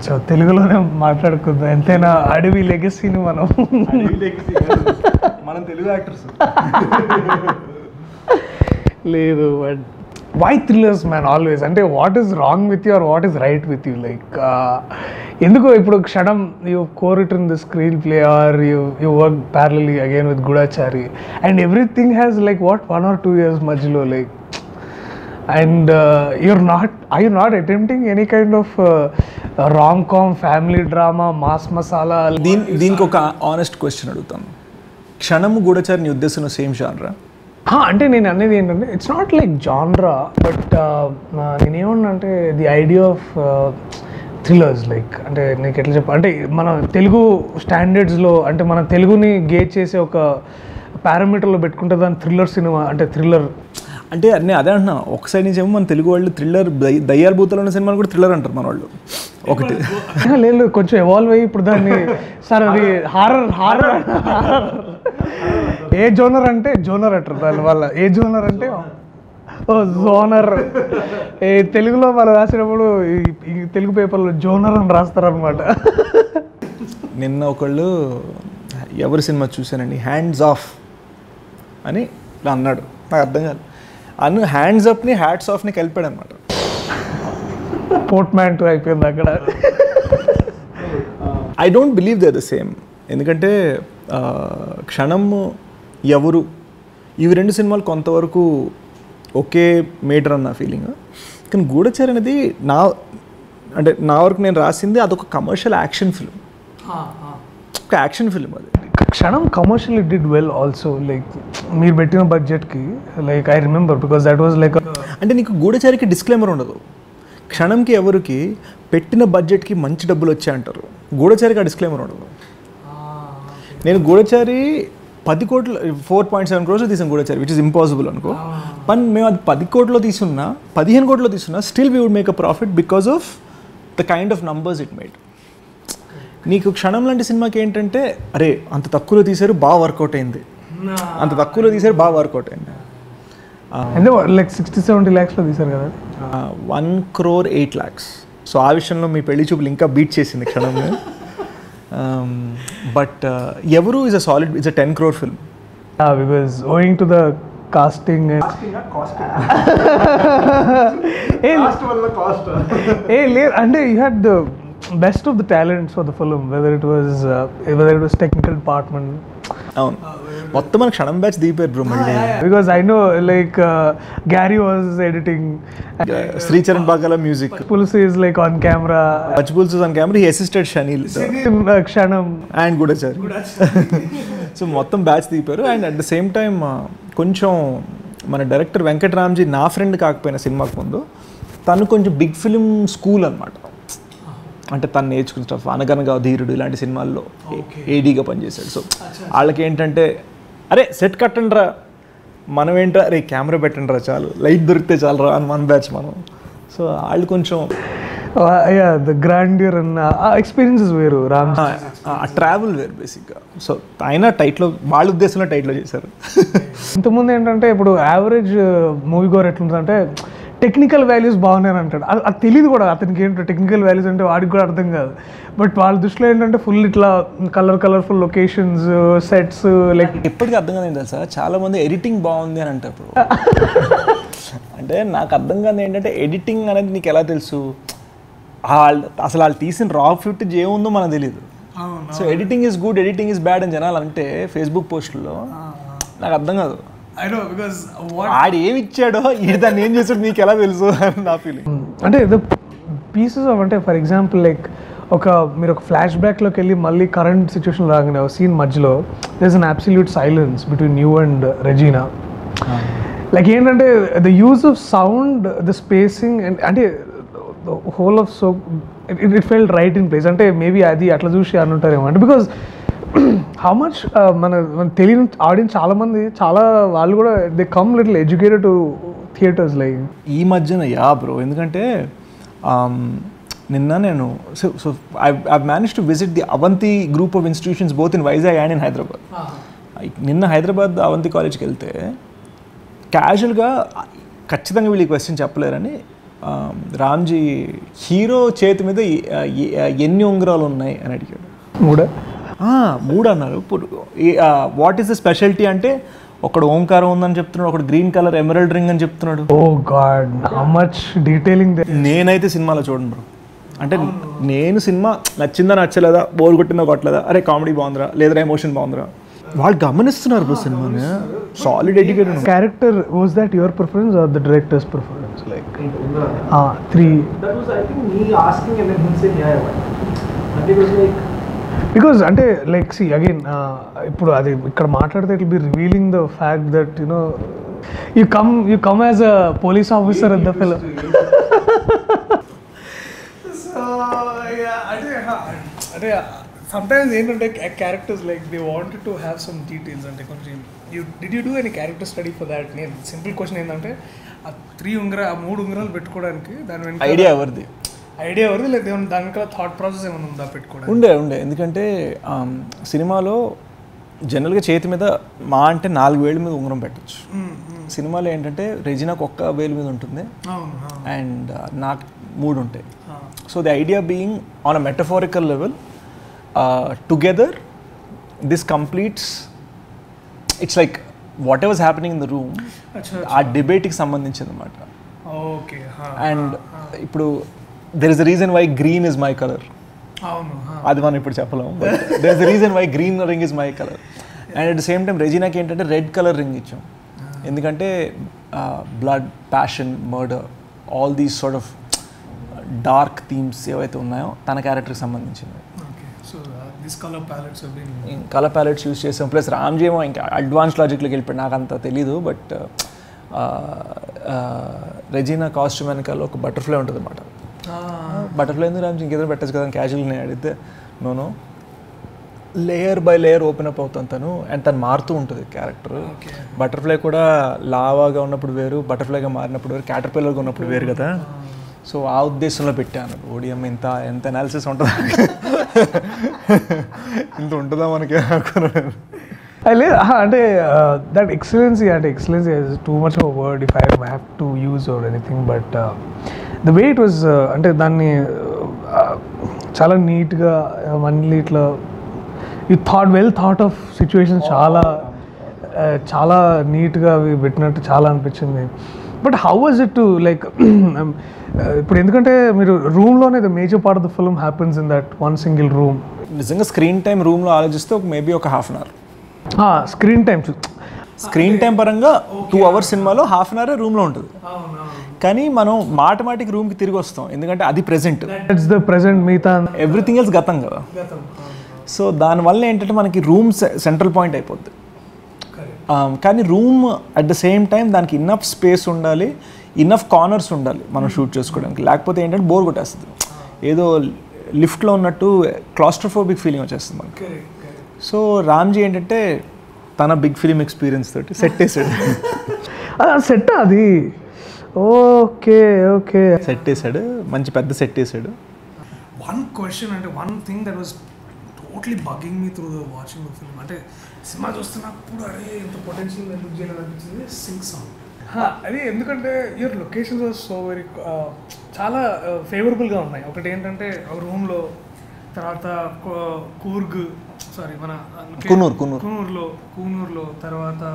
కొంచెం తెలుగులోనే మాట్లాడుకుందాం ఎంతైనా అడవి లెగసీని మనం మనం తెలుగు యాక్టర్స్ లేదు but why thrillers man always అంటే what is wrong with you or what is right with you like ఎందుకు ఇప్పుడు Kshanam you core it in the screen screenplay or you you work parallelly again with Goodachari and everything has like what one or two years మధ్యలో like and you're not I you not attempting any kind of rom com family drama mass masala దీని దీనికి ఒక honest question అడుగుతాను క్షణము గూఢచారి నీ ఉద్దేశం same జానరా హా, అంటే నేను అనేది ఏంటంటే it's not like genre but నేనేమన్నా అంటే the idea of thrillers like అంటే నీకు ఎట్లా చెప్ప అంటే మన తెలుగు స్టాండర్డ్స్లో అంటే మన తెలుగుని గేజ్ చేసే ఒక పారామీటర్లో పెట్టుకుంటే దాని థ్రిల్లర్ సినిమా అంటే థ్రిల్లర్ అంటే నేను అదే అంటున్నా ఒక సైడ్ నుంచి ఏమో మన తెలుగు వాళ్ళు థ్రిల్లర్ దయ్యాల భూతాలు ఉన్న సినిమాలు కూడా థ్రిల్లర్ అంటారు మన వాళ్ళు ఒకటి లేదు లేదు, కొంచెం ఎవాల్వ్ అయ్యి ఇప్పుడు దాన్ని సార్ అది హారర్ హారర్ ఏ జోనర్ అంటే జోనర్ అంటారు దాని వల్ల ఏ జోనర్ అంటే ఓ జోనర్ ఏ తెలుగులో వాళ్ళు రాసినప్పుడు ఈ- ఈ తెలుగు పేపర్లో జోనర్ అని రాస్తారనమాట నిన్న ఒకళ్ళు ఎవరి సినిమా చూశానండి హ్యాండ్స్ ఆఫ్ అని ఇలా అన్నాడు నాకు అర్థం కాదు అను హ్యాండ్స్ అప్ని హ్యాట్స్ ఆఫ్ని కలిపాడు అనమాట పోర్ట్ మ్యాన్ టూ అయిపోయింది అక్కడ I don't believe they the same ఎందుకంటే ఆ, క్షణము ఎవరు ఇవి రెండు సినిమాలు కొంతవరకు ఒకే మేటర్ అన్న ఫీలింగ్ కానీ గూఢచారి అనేది నా అంటే నా వరకు నేను రాసింది అదొక కమర్షియల్ యాక్షన్ ఫిల్మ్ ఒక యాక్షన్ ఫిల్మ్ అది Kshanam commercial did well also like మీరు పెట్టిన బడ్జెట్కి like I remember because that was like అంటే నీకు గూఢచారికి డిస్క్లైమర్ ఉండదు క్షణంకి ఎవరికి పెట్టిన బడ్జెట్కి మంచి డబ్బులు వచ్చాయి అంటారు గూఢచారికి ఆ డిస్క్లైమర్ ఉండదు నేను గూఢచారి పది కోట్ల ఫోర్ పాయింట్ సెవెన్ క్రోర్స్ తీసాను గూఢచారి విచ్ ఇస్ ఇంపాసిబుల్ అనుకో పని మేము అది పది కోట్లో తీసుకున్నా పదిహేను కోట్లో తీసుకున్నా still we would make a profit because of the kind of numbers it made నీకు క్షణం లాంటి సినిమాకి ఏంటంటే అరే అంత తక్కువలో తీశారు బాగా వర్కౌట్ అయింది అంత తక్కువలో తీశారు బాగా వర్కౌట్ అయింది అంటే లైక్ సిక్స్టీ సెవెంటీ ల్యాక్స్లో తీశారు కదా one crore eight lakhs so ఆ విషయంలో మీ పెళ్లి చూపులు ఇంకా బీట్ చేసింది క్షణం బట్ ఎవరు is a solid is a ten crore film because owing to the casting ఏ లేదు అంటే you had the best of the talents for the film whether it was whether it was technical department అవును మొత్తం మన Kshanam batch దిగిపోయారు bro మళ్ళీ because I know like Garry was editing Sricharan Pakala music పులుసు is like on camera మజ్బుల్స్ on camera he assisted Shaneil Kshanam and గూఢచారి so మొత్తం batch దిగిపోయారు and at the same time కొంచెం మన డైరెక్టర్ వెంకటరామ్జీ నా ఫ్రెండ్ కాకపోయిన సినిమాకు ముందు తను కొంచెం బిగ్ ఫిలిం స్కూల్ అనమాట అంటే తను నేర్చుకున్న స్టఫ్ అనగనగా ధీరుడు ఇలాంటి సినిమాల్లో ఏడీగా పనిచేశాడు సో వాళ్ళకి ఏంటంటే అరే సెట్ కట్టండి రా మనం ఏంట్రా రే కెమెరా పెట్టండి రా చాలు లైట్ దొరికితే చాలు రా అని మన బ్యాచ్ మనం సో వాళ్ళు కొంచెం యా ద గ్రాండియర్ అన్న ఎక్స్పీరియన్సెస్ వేరు రామ్ ఆ ట్రావెల్ వేరు బేసిక్గా సో ఆయన టైట్లో వాళ్ళ ఉద్దేశంలో టైట్లో చేశారు ఇంతకుముందు ఏంటంటే ఇప్పుడు యావరేజ్ మూవీ గోర్ ఎట్లుంటుందంటే టెక్నికల్ వాల్యూస్ బాగున్నాయని అంటాడు అది అది తెలియదు కూడా అతనికి ఏంటో టెక్నికల్ వాల్యూస్ అంటే వాడికి కూడా అర్థం కాదు బట్ వాళ్ళ దృష్టిలో ఏంటంటే ఫుల్ ఇట్లా colour colourful locations sets like ఎప్పటికీ అర్థం కాదు తెలుసా చాలా మంది ఎడిటింగ్ బాగుంది అని అంటారు ఇప్పుడు అంటే నాకు అర్థం కాదు ఏంటంటే ఎడిటింగ్ అనేది నీకు ఎలా తెలుసు వాళ్ళు అసలు వాళ్ళు తీసిన రా ఫుటేజ్ ఏముందో మనకు తెలియదు so editing is good editing is bad అని జనాలు అంటే ఫేస్బుక్ పోస్టుల్లో నాకు అర్థం కాదు ఆడు ఏమి ఇచ్చాడో ఈ దాన్ని ఏం చేసాడు నీకు ఎలా తెలుసు అని నా ఫీలింగ్ అంటే ద పీసెస్ ఆఫ్ అంటే ఫర్ ఎగ్జాంపుల్ లైక్ ఒక మీరు ఒక ఫ్లాష్ బ్యాక్లోకి వెళ్ళి మళ్ళీ కరెంట్ సిచ్యువేషన్ రాగానే సీన్ మధ్యలో there an absolute silence between you and Regina like ఏంటంటే the use of sound the spacing and అంటే whole of so it it felt right in place అంటే మేబీ అది అట్లా చూసి అనుంటారేమో అంటే బికాజ్ హౌ మచ్ మన మన తెలియని ఆడియన్స్ చాలా మంది చాలా వాళ్ళు కూడా they come little educated to theatres like ఈ మధ్యన యా బ్రో ఎందుకంటే um, నిన్న నేను so so I I manage to visit the Avanti group of institutions both in Vizag and in Hyderabad నిన్న హైదరాబాద్ అవంతి కాలేజ్కి వెళ్తే క్యాజువల్గా ఖచ్చితంగా వీళ్ళు క్వశ్చన్ చెప్పలేరని రామ్జీ హీరో చేతి మీద ఎ- ఎ- ఎన్ని ఉంగరాలు ఉన్నాయి అని అడిగాడు మూడా ఆ, మూడు అన్నారు ఇప్పుడు వాట్ ఈస్ ద స్పెషాలిటీ అంటే ఒకడు ఓంకారం ఉందని చెప్తున్నాడు ఒకడు గ్రీన్ కలర్ ఎమరల్డ్ రింగ్ అని చెప్తున్నాడు oh god how much detailing they నేనైతే సినిమాలో చూడండి బ్రో అంటే నేను సినిమా నచ్చిందా నచ్చలేదా బోర్ కొట్టిందా కొట్టలేదా అరే కామెడీ బాగుందిరా లేదా ఎమోషన్ బాగుందిరా వాళ్ళు గమనిస్తున్నారు బ్రో సినిమాని solid educated character was that your preference or the director's preference like three That was, I think, me asking and then him saying, yeah, yeah, why? And it was like, because అంటే like see again ఇప్పుడు అది ఇక్కడ మాట్లాడితే it be revealing the fact that you know you come you come as a police officer at the fill అంటే sometimes ఏంటంటే characters like they wanted to have some details అంటే కొంచెం you did you do any character study for that నేను simple question ఏంటంటే ఆ three ఉంగరా ఆ మూడు ఉంగరాలు పెట్టుకోవడానికి దాని వెనక ఐడియా ఎవరిది ఐడియా ఎవరిది లేదా ఏమన్నా దాని వెనకాల థాట్ ప్రాసెస్ ఏమైనా ఉందా పెట్టుకోవడానికి ఉండే ఉండే ఎందుకంటే ఆమ్, సినిమాలో జనరల్గా చేతి మీద మా అంటే నాలుగు వేల మీద ఉంగరం పెట్టచ్చు సినిమాలో ఏంటంటే రెజినాకు ఒక్క వేలు మీద ఉంటుంది అవును అవును. అండ్ నాకు మూడు ఉంటాయి so the idea being on a metaphorical level together this completes it's like whatever's happening in the room అచ్చా ఆ డిబేట్కి సంబంధించింది అనమాట ఓకే అండ్ ఇప్పుడు there is the reason why green is my colour అవును అది మనం ఇప్పుడు చెప్పలేము there is the reason why green ring is my colour and at the same time రెజినాకి ఏంటంటే రెడ్ కలర్ రింగ్ ఇచ్చాం ఎందుకంటే blood passion murder all these sort of dark themes ఏవైతే ఉన్నాయో తన క్యారెక్టర్కి సంబంధించినవి okay so this colour palettes have been colour palettes use చేసాం ప్లస్ రామ్జీ ఏమో ఇంకా అడ్వాన్స్ లాజిక్లోకి వెళ్ళిపోయాడు నాకు అంత తెలీదు బట్ రెజీనా కాస్ట్యూమ్ వెనకాల ఒక బటర్ఫ్లై ఉంటుంది అనమాట బటర్ఫ్లై ఎందుకు రామ్జీ ఇంకేదో పెట్టచ్చు కదా క్యాజువల్ నేను అడిగితే నోను layer by layer open up అవుతాను తను అండ్ తను మారుతూ ఉంటుంది క్యారెక్టర్ బటర్ఫ్లై కూడా లావాగా ఉన్నప్పుడు వేరు బటర్ఫ్లైగా మారినప్పుడు వేరు క్యాటర్పిల్లర్గా ఉన్నప్పుడు వేరు కదా సో ఆ ఉద్దేశంలో పెట్టాను ఓడిఎం ఇంత ఎంత అనాలిసిస్ ఉంటుందా ఇంత ఉంటుందా మనకి అనుకున్నాను లే అంటే దట్ ఎక్సలెన్సీ అంటే excellency is too much of word if I have to use or anything but the way it was అంటే దాన్ని uh, చాలా నీట్గా మళ్ళీ ఇట్లా ఈ thought well thought of situation చాలా uh, చాలా నీట్గా అవి పెట్టినట్టు చాలా అనిపించింది but how was it to like ఇప్పుడు ఎందుకంటే మీరు రూమ్లోనే the major part of the film happens in that one single room నిజంగా స్క్రీన్ టైం రూమ్లో ఆలోచిస్తే ఒక మేబీ ఒక half an hour screen time screen time పరంగా టూ అవర్స్ సినిమాలో హాఫ్ అన్ అవర్ రూమ్లో ఉంటుంది కానీ మనం మాట మాటికి రూమ్కి తిరిగి వస్తాం ఎందుకంటే అది ప్రెజెంట్ ఇట్స్ ద ప్రెసెంట్ మిగతా ఎవ్రీథింగ్ ఎల్స్ గతం కదా సో దానివల్ల ఏంటంటే మనకి రూమ్ సెంట్రల్ పాయింట్ అయిపోద్ది Um, కానీ room at the same time దానికి ఇన్నఫ్ స్పేస్ ఉండాలి ఇన్నఫ్ కార్నర్స్ ఉండాలి మనం షూట్ చేసుకోవడానికి లేకపోతే ఏంటంటే బోర్ కొట్టేస్తుంది ఏదో లిఫ్ట్లో ఉన్నట్టు క్లాస్ట్రోఫోబిక్ ఫీలింగ్ వచ్చేస్తుంది మనకి సో రామ్జీ ఏంటంటే తన బిగ్ ఫిలిం ఎక్స్పీరియన్స్ తోటి సెట్ వేసాడు సెట్ అది ఓకే ఓకే సెట్ వేసాడు మంచి పెద్ద సెట్ వేసాడు వన్ క్వశ్చన్ అంటే one thing that was totally bugging me through the watching the film అంటే సినిమా చూస్తున్నప్పుడు అరే ఇంత పొటెన్షియల్ ఎందుకు చేయాలని అనిపించింది సింగ్ సాంగ్ అది ఎందుకంటే your locations are so very చాలా ఫేవరబుల్గా ఉన్నాయి ఒకటి ఏంటంటే ఒక రూమ్లో తర్వాత కో- కూర్గ్ సారీ మన కున్నూర్, కున్నూర్. కూనూరులో కూనూరులో తర్వాత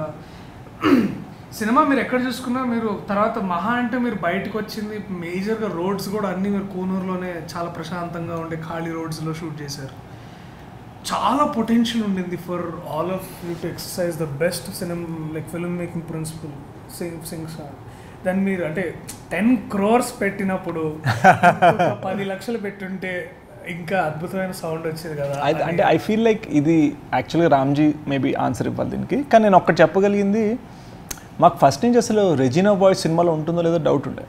సినిమా మీరు ఎక్కడ చూసుకున్నా మీరు తర్వాత మహా అంటే మీరు బయటకు వచ్చింది మేజర్గా రోడ్స్ కూడా అన్నీ మీరు కూనూరులోనే చాలా ప్రశాంతంగా ఉండే ఖాళీ రోడ్స్లో షూట్ చేశారు చాలా పొటెన్షియల్ ఉండింది for all of you to exercise the best సినిమా like film making principle sing sing sir దాన్ని మీరు అంటే టెన్ క్రోర్స్ పెట్టినప్పుడు ఇంకొక పది లక్షలు పెట్టుంటే ఇంకా అద్భుతమైన సౌండ్ వచ్చేది కదా I- అంటే ఐ ఫీల్ లైక్ ఇది యాక్చువల్గా రామ్జీ మేబీ ఆన్సర్ ఇవ్వాలి దీనికి కానీ నేను ఒక్కటి చెప్పగలిగింది మాకు ఫస్ట్ నుంచి అసలు రెజినా వాయిస్ సినిమాలో ఉంటుందో లేదో డౌట్ ఉండే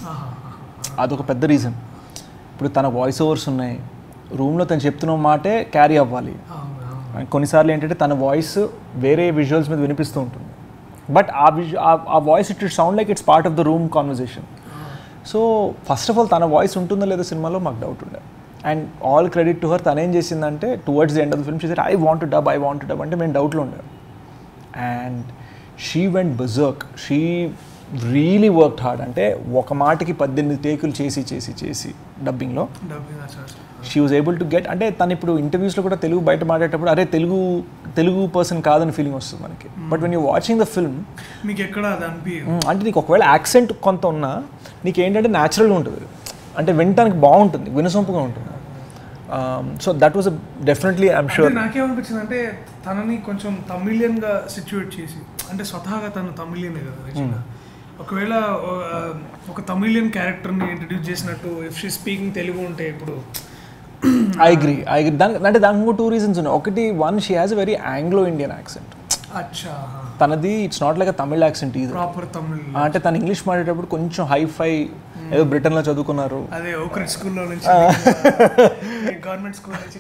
అదొక పెద్ద రీజన్ ఇప్పుడు తన వాయిస్ ఓవర్స్ ఉన్నాయి రూమ్లో తను చెప్తున్న మాటే క్యారీ అవ్వాలి And కొన్నిసార్లు ఏంటంటే తన వాయిస్ వేరే విజువల్స్ మీద వినిపిస్తూ ఉంటుంది బట్ ఆ విజు ఆ voice it it sound like it's part of the room conversation so first of all తన వాయిస్ ఉంటుందో లేదో సినిమాలో మాకు డౌట్ ఉండే and all credit to her తను ఏం చేసిందంటే towards the end of the film చేసి I want dub I want dub అంటే మేము డౌట్లో ఉండే and she went berserk she really worked hard అంటే ఒక మాటకి పద్దెనిమిది టేకులు చేసి చేసి చేసి డబ్బింగ్లో డబ్బింగ్ అచ్చా she was able to get అంటే తను ఇప్పుడు ఇంటర్వ్యూస్లో కూడా తెలుగు బయట మాట్లాడేటప్పుడు అరే తెలుగు తెలుగు పర్సన్ కాదని ఫీలింగ్ వస్తుంది మనకి but when you watching the film మీకు ఎక్కడ అది అనిపి అంటే నీకు ఒకవేళ యాక్సెంట్ కొంత ఉన్నా నీకు ఏంటంటే న్యాచురల్గా ఉంటుంది అంటే వినటానికి బాగుంటుంది వినసొంపుగా ఉంటుంది so that was definitely I'm sure నాకేమనిపించింది అంటే తనని కొంచెం తమిళియన్ గా సిచ్యువేట్ చేసి అంటే స్వతహాగా తను తమిళియనే కదా రచన ఒకవేళ ఆ, ఒక తమిళియన్ క్యారెక్టర్ని ఇంట్రడ్యూస్ చేసినట్టు ఇఫ్ షీ స్పీకింగ్ తెలుగు ఉంటే ఇప్పుడు ఐ అగ్రీ ఐ అగ్రీ దానికి అంటే దానికి ఇంకో టూ రీజన్స్ ఉన్నాయి ఒకటి one she has a very Anglo Indian accent అచ్చా తనది it's not like a Tamil accent ఇది ప్రాపర్ తమిళ్ అంటే తను ఇంగ్లీష్ మాట్లాడేటప్పుడు కొంచెం హై ఫై ఏదో బ్రిటన్లో చదువుకున్నారు అదే ఓక్రిడ్ స్కూల్లో నుంచి గవర్నమెంట్ స్కూల్ నుంచి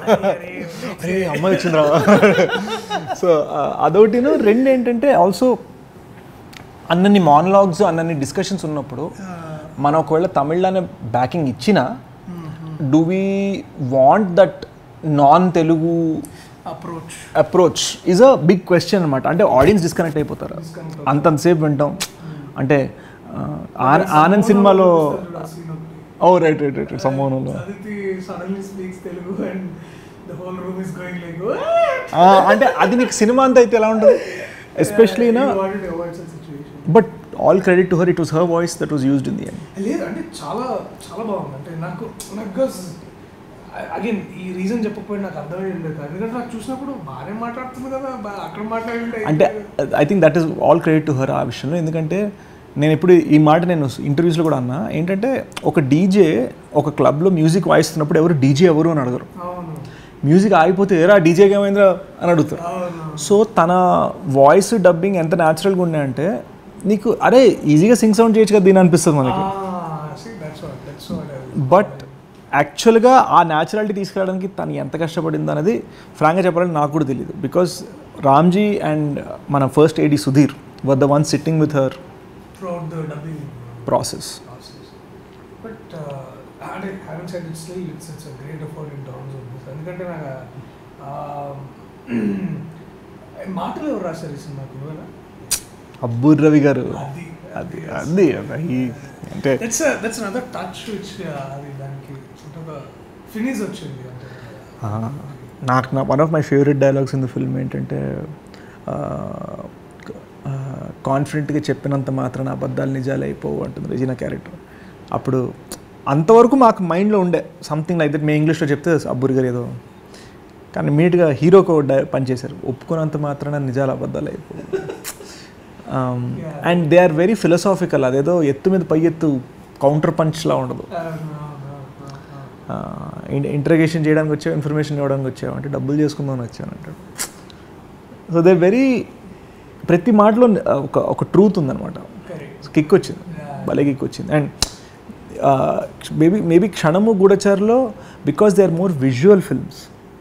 అరే అమ్మాయి వచ్చిందిరా సో అదొకటిను రెండు ఏంటంటే ఆల్సో అన్నన్ని మానలాగ్స్ అన్నన్ని డిస్కషన్స్ ఉన్నప్పుడు మనం ఒకవేళ తమిళ్లోనే బ్యాకింగ్ ఇచ్చినా do we want that non Telugu approach approach is a big question అనమాట అంటే ఆడియన్స్ డిస్కనెక్ట్ అయిపోతారు అంతంతసేపు వింటాం అంటే ఆ, ఆన- ఆనంద్ సినిమాలో ఓ రైట్ రైట్ రైట్ సంభవనంలో Aditi suddenly speaks Telugu and the whole room is going like ఆ, అంటే అది నీకు సినిమా అంతా అయితే ఎలా ఉంటుంది ఎస్పెషలీ నా wanted avoid such situation but all credit to her it was her voice that was used in the end లేదు అంటే చాలా చాలా బాగుంది అంటే నాకు నాకు అగైన్ ఈ రీజన్ చెప్పకపోయి నాకు అర్థమయ్యి ఉండేది ఎందుకంటే నాకు చూసినప్పుడు బాగానే మాట్లాడుతుంది కదా బా- అక్కడ మాట్లాడి అంటే I think that is all credit to her ఆ విషయంలో ఎందుకంటే నేను ఇప్పుడు ఈ మాట నేను ఇంటర్వ్యూస్లో కూడా అన్నా ఏంటంటే ఒక డీజే ఒక క్లబ్లో మ్యూజిక్ వాయిస్తున్నప్పుడు ఎవరు డీజే ఎవరు అని అడగరు అవును మ్యూజిక్ ఆగిపోతే ఏరా డీజేకి ఏమైందిరా అని అడుగుతారు అవును సో తన వాయిస్ డబ్బింగ్ ఎంత న్యాచురల్గా ఉన్నాయంటే నీకు అరే ఈజీగా సింగ్ సౌండ్ చేయొచ్చు కదా దీని అనిపిస్తుంది మనకి that's what that's what but యాక్చువల్గా ఆ న్యాచురాలిటీ తీసుకురావడానికి తను ఎంత కష్టపడింది అనేది ఫ్రాంక్గా చెప్పాలని నాకు కూడా తెలియదు బికాస్ రామ్జీ అండ్ మన first AD Sudhir were the one sitting with her throughout the dubbing process process. But uh, అంటే having said it still it's it's a great effort in terms of this. ఎందుకంటే నాకు ఆ, మాటలు ఎవరు రాశారు ఈ సినిమాకి నువ్వేనా అబ్బూర్ రవి గారు అది అది అది అది అంటే that's that's another touch which అది దానికి అంటే ఒక ఫినిష్ వచ్చింది అంటే ఆ, నాకు నా one of my favourite dialogues in the film ఏంటంటే కాన్ఫిడెంట్గా చెప్పినంత మాత్రాన అబద్ధాలు నిజాలు అయిపోవు అంటుంది రెజీనా క్యారెక్టర్ అప్పుడు అంతవరకు మాకు మైండ్లో ఉండే సంథింగ్ లైక్ దట్ మేము ఇంగ్లీష్లో చెప్తే అబ్బురి గారు ఏదో కానీ ఇమీడియట్గా హీరోకి డై పనిచేశారు ఒప్పుకున్నంత మాత్రాన నిజాలు అబద్ధాలు అయిపోవు and they are very philosophical అదేదో ఎత్తు మీద పై ఎత్తు కౌంటర్ పంచ్లా ఉండదు ఇంటర్గేషన్ చేయడానికి వచ్చావు ఇన్ఫర్మేషన్ ఇవ్వడానికి వచ్చావు అంటే డబ్బులు చేసుకుందామని వచ్చాను అంటాడు సో దే వెరీ ప్రతి మాటలో ఆ, ఒక ఒక ట్రూత్ ఉందన్నమాట కరెక్ట్ కిక్ వచ్చింది భలే కిక్ వచ్చింది అండ్ మేబీ మేబీ క్షణము గూఢచారులో because they are more visual films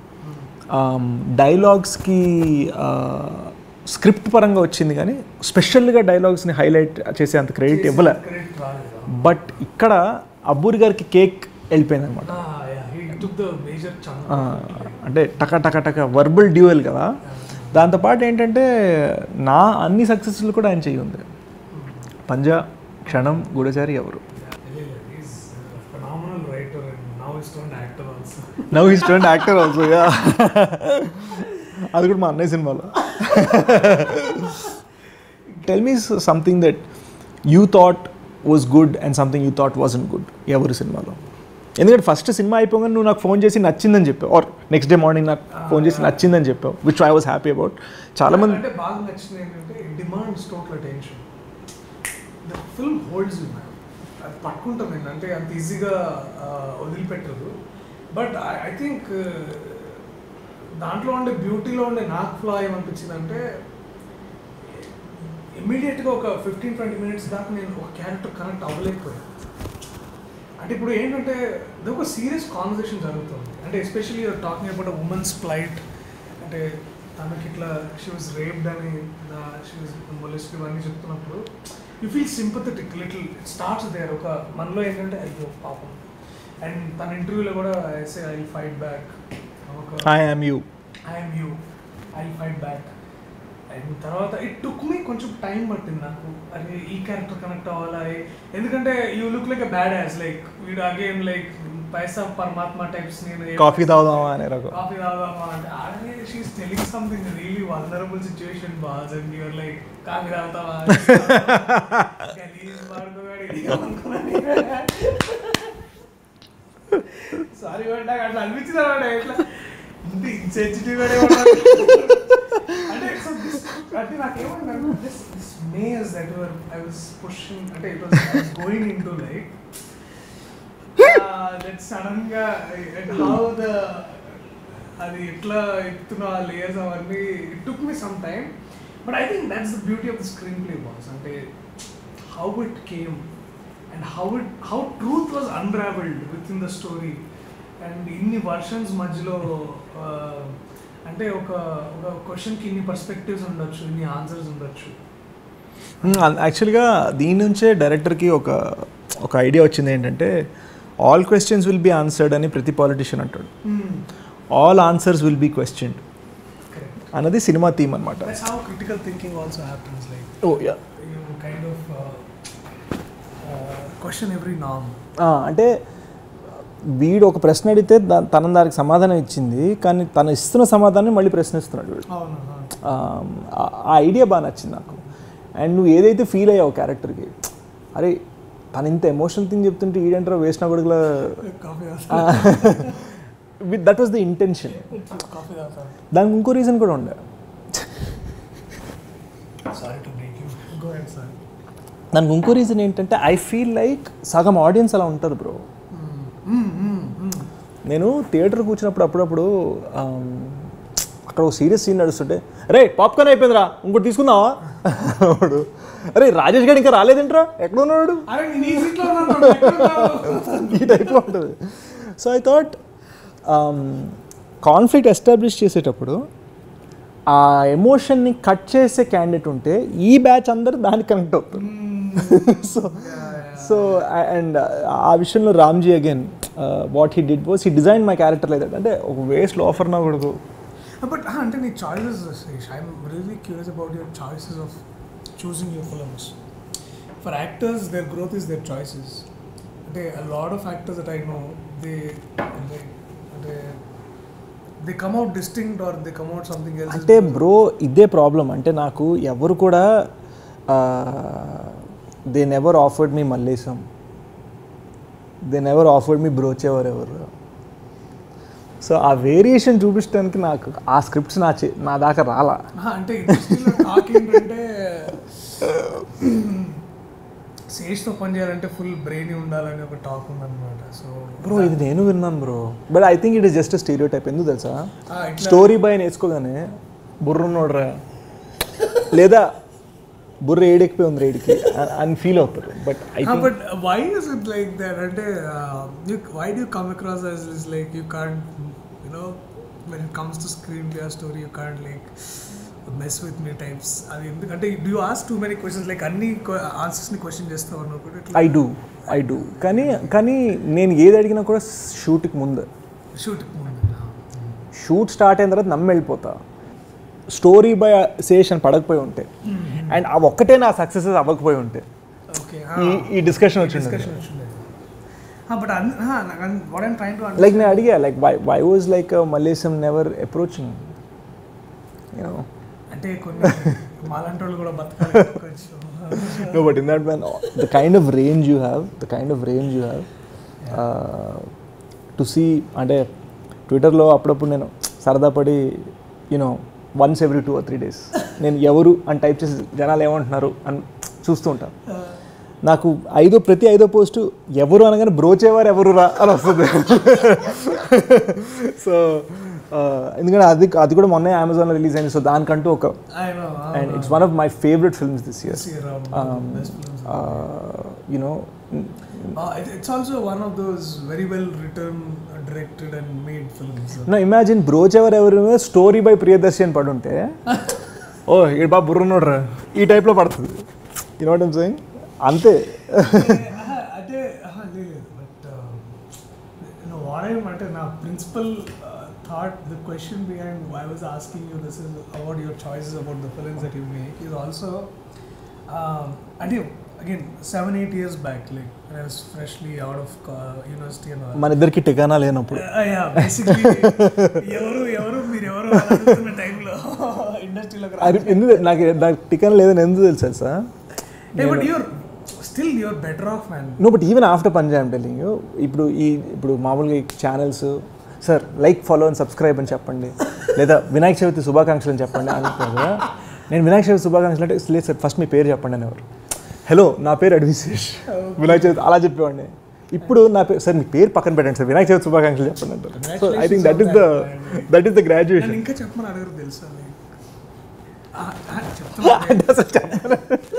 డైలాగ్స్కి స్క్రిప్ట్ పరంగా వచ్చింది కానీ స్పెషల్గా డైలాగ్స్ని హైలైట్ చేసే అంత క్రెడిట్ ఇవ్వలే కరెక్ట్ రాలేదు బట్ ఇక్కడ అబ్బూరి గారికి కేక్ వెళ్ళిపోయింది అనమాట he took the major chunk అంటే టక టక టక వర్బల్ డ్యూయల్ కదా దాంతోపాటు ఏంటంటే నా అన్ని సక్సెస్లు కూడా ఆయన చెయ్యి ఉంది పంజా క్షణం గూఢచారి ఎవరు is phenomenal writer and now is turned actor also now ఈ స్టూడెంట్ యాక్టర్ ఆల్సో యా అది కూడా మా అన్నయ్య సినిమాలో tell me something that you thought was good and something you thought wasn't good ఎవరు సినిమాలో ఎందుకంటే ఫస్ట్ సినిమా అయిపోగానే నువ్వు నాకు ఫోన్ చేసి నచ్చిందని చెప్పావు ఆర్ నెక్స్ట్ డే మార్నింగ్ నాకు ఫోన్ చేసి నచ్చిందని చెప్పావు which I was happy about చాలా మంది అంటే బాగా నచ్చింది ఏంటంటే demands total attention the film holds you ma'am అది పట్టుకుంటుంది నేను అంటే అంత ఈజీగా వదిలిపెట్టదు బట్ ఐ థింక్ దాంట్లో ఉండే బ్యూటీలో ఉండే నాకు ఫ్లా ఏమనిపించింది అంటే ఇమ్మీడియట్గా ఒక ఫిఫ్టీన్ ట్వంటీ మినిట్స్ దాకా నేను ఒక క్యారెక్టర్ కనెక్ట్ అవ్వలేకపోయాను అంటే ఇప్పుడు ఏంటంటే ఇది ఒక సీరియస్ కాన్వర్సేషన్ జరుగుతుంది అంటే especially talking about women's plight అంటే తనకి ఇట్లా షీ వాజ్ రేప్డ్ అని షీ వాజ్ మొలిస్ట్ ఇవన్నీ చెప్తున్నప్పుడు you feel sympathetic little starts there ఒక మనలో ఏంటంటే అయ్యో పాపం అండ్ తన ఇంటర్వ్యూలో కూడా ఐసే ఐ ఫైట్ బ్యాక్ ఒక I am you I'm you I fight back and తర్వాత ఇట్ టుక్ మీ కొంచెం టైం పట్టింది నాకు అరే ఈ క్యారెక్టర్ కనెక్ట్ అవ్వాలా ఏ- ఎందుకంటే you look like a bad as like వీడు again like Paisa Paramatma types నేను ఏ- కాఫీ తాగుదామా అనే రకం కాఫీ తాగుదామా అంటే అరే she's telling something really vulnerable situation boss and you're like coffee తాగుతావా గలీజ్ వాడుకోగాడు ఇది అనుకున్నాను. సారీ వాడు నాకు అట్లా అనిపించింది వాడు ఎట్లా ఇంత ఇన్సెన్సిటివ్ అంటే so this- అంటే నాకేమన్నా this this maze that were I was pushing అంటే it was going in to like that sudden గా హౌ ద అది ఎట్లా ఎత్తున ఆ లేయర్స్ అవన్నీ it took me some time but I think that's the beauty of the screen play boss అంటే how it came and how it how truth was unravelled with in the story and ఇన్ని versions మధ్యలో uh, అంటే ఒక ఒక క్వశ్చన్కి ఇన్ని perspectives ఉండొచ్చు ఇన్ని ఆన్సర్స్ ఉండొచ్చు యాక్చువల్గా దీని నుంచే డైరెక్టర్కి ఒక ఒక ఐడియా వచ్చింది ఏంటంటే all questions will be answered అని ప్రతి పాలిటిషియన్ అంటాడు all answers will be questioned correct అన్నది సినిమా థీమ్ అనమాట that's how critical thinking also happens like oh yeah you kind of uh, uh, question every norm. అంటే వీడు ఒక ప్రశ్న అడిగితే దా తన దానికి సమాధానం ఇచ్చింది కానీ తను ఇస్తున్న సమాధానం మళ్ళీ ప్రశ్నిస్తున్నాడు వీడు అవును ఆ ఆ ఐడియా బాగా నచ్చింది నాకు అండ్ నువ్వు ఏదైతే ఫీల్ అయ్యావు క్యారెక్టర్కి అరే తను ఇంత ఎమోషనల్ థింగ్ చెప్తుంటే ఈడంటారా వేసిన కొడుకులా coffee with that was the intention coffee తాగుతాను దానికి ఇంకో రీజన్ కూడా ఉండే sorry to break you go ahead sir దానికి ఇంకో రీజన్ ఏంటంటే ఐ ఫీల్ లైక్ సగం ఆడియన్స్ అలా ఉంటారు బ్రో నేను థియేటర్ కూర్చున్నప్పుడు అప్పుడప్పుడు ఆమ్, అక్కడ ఒక సీరియస్ సీన్ నడుస్తుంటే రే పాప్కార్న్ అయిపోయిందిరా ఇంకోటి తీసుకుందావా వాడు అరే రాజేష్ గారు ఇంకా రాలేదేంట్రా ఎక్కడ ఉన్నాడు అరే నీ సీట్లో ఉన్నాను ఈ టైప్లో ఉంటుంది so I thought conflict establish చేసేటప్పుడు ఆ ఎమోషన్ని కట్ చేసే క్యాండిడేట్ ఉంటే ఈ బ్యాచ్ అందరు దానికి కనెక్ట్ అవుతారు సో సో అండ్ ఆ విషయంలో Ramji again what he did was he design my character like that అంటే ఒక వేస్ట్ ఆఫర్ నా కూడదు బట్ అంటే నీ choices I'm really curious about your choices of choosing your films for actors their growth is their choices అంటే lot of actors that I know they అంటే అంటే they come at distinct or they come at something else అంటే bro ఇదే problem అంటే నాకు ఎవరు కూడా they never offered me Mallesham they never offered me Brochevaru ఎవరు సో ఆ వేరియేషన్ చూపించడానికి నాకు ఆ స్క్రిప్ట్స్ నా చే నా దాకా రాలా అంటే ఇండస్ట్రీలో టాక్ ఏంటంటే సేజ్తో పని చేయాలంటే ఫుల్ బ్రెయిన్ ఉండాలని ఒక టాక్ ఉందన్నమాట సో బ్రో ఇది నేను విన్నాను bro but I think it is just stereotype ఎందుకు తెలుసా ఆ, ఇట్లా స్టోరీ బై నేర్చుకోగానే బుర్రున్నోడ్రా లేదా బుర్ర ఏడెక్కిపోయి ఉంది రేడికి అని ఫీల్ అవుతారు but I think but why is it like that అంటే why do come across as is like you can't you know when it comes to screen play story you can't like mess with me types అది ఎందుకంటే do you ask too many questions like అన్ని ఆన్సర్స్ని question చేస్తావు అన్నప్పుడు ఇట్లా I do I do కానీ కానీ నేను ఏది అడిగినా కూడా షూట్కి ముందు షూట్ షూట్ స్టార్ట్ అయిన తర్వాత నమ్మి వెళ్ళిపోతా స్టోరీ బై సేషన్ పడకపోయి ఉంటే అండ్ అవి ఒక్కటే నా సక్సెసెస్ అవ్వకపోయి ఉంటే ఓకే ఈ ఈ డిస్కషన్ వచ్చింది డిస్కషన్ వచ్చింది but what I'm trying to like నేను అడిగా like why why was like Mallesham never approaching you know అంటే కొన్ని మాలాంటి వాళ్ళు కూడా బతకాలి కొంచెం no, but in that man, the kind of range you have, the kind of range you have, uh, to see అంటే ట్విట్టర్లో అప్పుడప్పుడు నేను సరదా పడి you know once every two or three days నేను ఎవరు అని టైప్ చేసి జనాలు ఏమంటున్నారు అని చూస్తూ ఉంటాను నాకు ఐదో ప్రతి ఐదో పోస్టు ఎవరు అనగానే బ్రోచేవారు ఎవరు రా అని వస్తుంది సో ఎందుకంటే అది అది కూడా మొన్నే అమెజాన్లో రిలీజ్ అయింది సో దానికంటూ ఒక I know. And it's one of my favourite films this year See around um, best films. uh, you know, Uh, it, it's also one of those very well written, uh, directed, and made films. no, imagine Brochevar ఎవరు story by Priyadarshi అని పడుంటే ఓ ఈ బాబు బుర్రున్నోడ్రా ఈ టైప్లో పడుతుంది you know what I'm saying అంతే అంటే లేదు but వాడేం అంటే నా principle thought the question behind why I was asking you this is about your choices about the films that you make is also um, until again seven eight years back like when I was freshly out of uh, university and all. మన ఇద్దరికి టికానా లేనప్పుడు Uh, yeah, basically ఎవరు ఎవరు మీరు ఎవరు అని అడుగుతున్న టైంలో ఇండస్ట్రీలోకి అది ఎందుకు నాకు నాకు టికానా లేదని ఎందుకు తెలుసా sir but you're still you're better off man no but even after Punjab telling ఇప్పుడు ఈ ఇప్పుడు మామూలుగా ఈ channels sir like follow and subscribe అని చెప్పండి లేదా వినాయక చవితి శుభాకాంక్షలు అని చెప్పండి అనుకుంటారు కదా నేను వినాయక చవితి శుభాకాంక్షలు అంటే లేదు సార్ ఫస్ట్ మీ పేరు చెప్పండి అనేవారు హలో నా పేరు అడ్విశేష్ వినాయక చవితి అలా చెప్పేవాడిని ఇప్పుడు నా పేరు సార్ మీ పేరు పక్కన పెట్టండి సార్ వినాయక చవితి శుభాకాంక్షలు చెప్పండి అంటారు so I think that is the that is the graduation నన్ను ఇంకా చెప్పమని అడగరు తెలుసా like, ఆ, ఆ, చెప్తున్నా అంటే అసలు చెప్పను